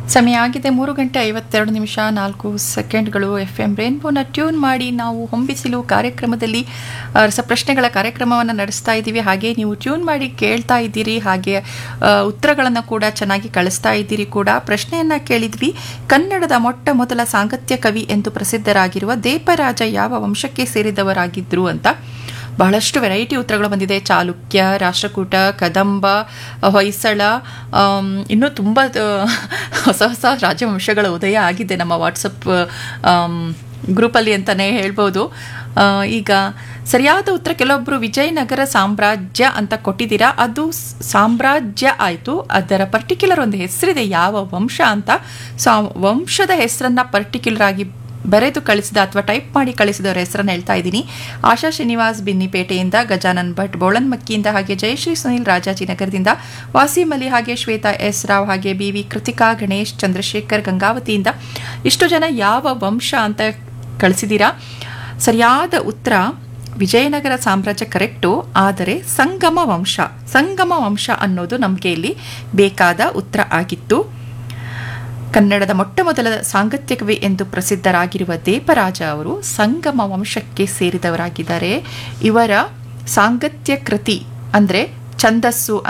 ಸಮಯ ಆಗಿದೆ ಮೂರು ಗಂಟೆ ಐವತ್ತೆರಡು ನಿಮಿಷ ನಾಲ್ಕು ಸೆಕೆಂಡ್ಗಳು ಎಫ್ ಎಂ ರೇನ್ಬೋನ ಟ್ಯೂನ್ ಮಾಡಿ ನಾವು ಹೊಂಬಿಸಿಲು ಕಾರ್ಯಕ್ರಮದಲ್ಲಿ ಆ, ರಸಪ್ರಶ್ನೆಗಳ ಕಾರ್ಯಕ್ರಮವನ್ನು ನಡೆಸ್ತಾ ಇದ್ದೀವಿ ಹಾಗೆ ನೀವು ಟ್ಯೂನ್ ಮಾಡಿ ಕೇಳ್ತಾ ಇದ್ದೀರಿ ಹಾಗೆ ಉತ್ತರಗಳನ್ನು ಕೂಡ ಚೆನ್ನಾಗಿ ಕಳಿಸ್ತಾ ಇದ್ದೀರಿ ಕೂಡ ಪ್ರಶ್ನೆಯನ್ನ ಕೇಳಿದ್ವಿ ಕನ್ನಡದ ಮೊಟ್ಟ ಮೊದಲ ಸಾಂಗತ್ಯ ಕವಿ ಎಂದು ಪ್ರಸಿದ್ಧರಾಗಿರುವ ದೇಪರಾಜ ಯಾವ ವಂಶಕ್ಕೆ ಸೇರಿದವರಾಗಿದ್ರು ಅಂತ ಬಹಳಷ್ಟು ವೆರೈಟಿ ಉತ್ತರಗಳು ಬಂದಿದೆ ಚಾಲುಕ್ಯ ರಾಷ್ಟ್ರಕೂಟ ಕದಂಬ ಹೊಯ್ಸಳ ಆಮ್, ಇನ್ನೂ ತುಂಬ ಹೊಸ ಹೊಸ ರಾಜವಂಶಗಳ ಉದಯ ಆಗಿದೆ ನಮ್ಮ ವಾಟ್ಸಪ್ ಗ್ರೂಪಲ್ಲಿ ಅಂತಲೇ ಹೇಳ್ಬೋದು ಆ, ಈಗ ಸರಿಯಾದ ಉತ್ತರ ಕೆಲವೊಬ್ಬರು ವಿಜಯನಗರ ಸಾಮ್ರಾಜ್ಯ ಅಂತ ಕೊಟ್ಟಿದ್ದೀರಾ ಅದು ಸ್- ಸಾಮ್ರಾಜ್ಯ ಆಯಿತು ಅದರ ಪರ್ಟಿಕ್ಯುಲರ್ ಒಂದು ಹೆಸರಿದೆ ಯಾವ ವಂಶ ಅಂತ ಸೊ ಆ ವಂಶದ ಹೆಸರನ್ನ ಪರ್ಟಿಕ್ಯುಲರ್ ಆಗಿ ಬರೆದು ಕಳಿಸಿದ ಅಥವಾ ಟೈಪ್ ಮಾಡಿ ಕಳಿಸಿದವರ ಹೆಸರನ್ನು ಹೇಳ್ತಾ ಇದ್ದೀನಿ ಆಶಾ ಶ್ರೀನಿವಾಸ್ ಬಿನ್ನಿಪೇಟೆಯಿಂದ ಗಜಾನನ್ ಭಟ್ ಬೋಳನ್ಮಕ್ಕಿಯಿಂದ ಹಾಗೆ ಜಯಶ್ರೀ ಸುನಿಲ್ ರಾಜಾಜಿನಗರದಿಂದ ವಾಸಿಂ ಅಲಿ ಹಾಗೆ ಶ್ವೇತಾ ಎಸ್ ರಾವ್ ಹಾಗೆ ಬಿ ವಿ ಕೃತಿಕಾ ಗಣೇಶ್ ಚಂದ್ರಶೇಖರ್ ಗಂಗಾವತಿಯಿಂದ ಇಷ್ಟು ಜನ ಯಾವ ವಂಶ ಅಂತ ಕಳಿಸಿದ್ದೀರಾ ಸರಿಯಾದ ಉತ್ತರ ವಿಜಯನಗರ ಸಾಮ್ರಾಜ್ಯ ಕರೆಕ್ಟು ಆದರೆ ಸಂಗಮ ವಂಶ ಸಂಗಮ ವಂಶ ಅನ್ನೋದು ನಮಗೆ ಇಲ್ಲಿ ಬೇಕಾದ ಉತ್ತರ ಆಗಿತ್ತು ಕನ್ನಡದ ಮೊಟ್ಟ ಮೊದಲ ಸಾಂಗತ್ಯ ಕವಿ ಎಂದು ಪ್ರಸಿದ್ಧರಾಗಿರುವ ದೇಪರಾಜ ಅವರು ಸಂಗಮ ವಂಶಕ್ಕೆ ಸೇರಿದವರಾಗಿದ್ದಾರೆ ಇವರ ಸಾಂಗತ್ಯ ಕೃತಿ ಅಂದರೆ ಛಂದಸ್ಸು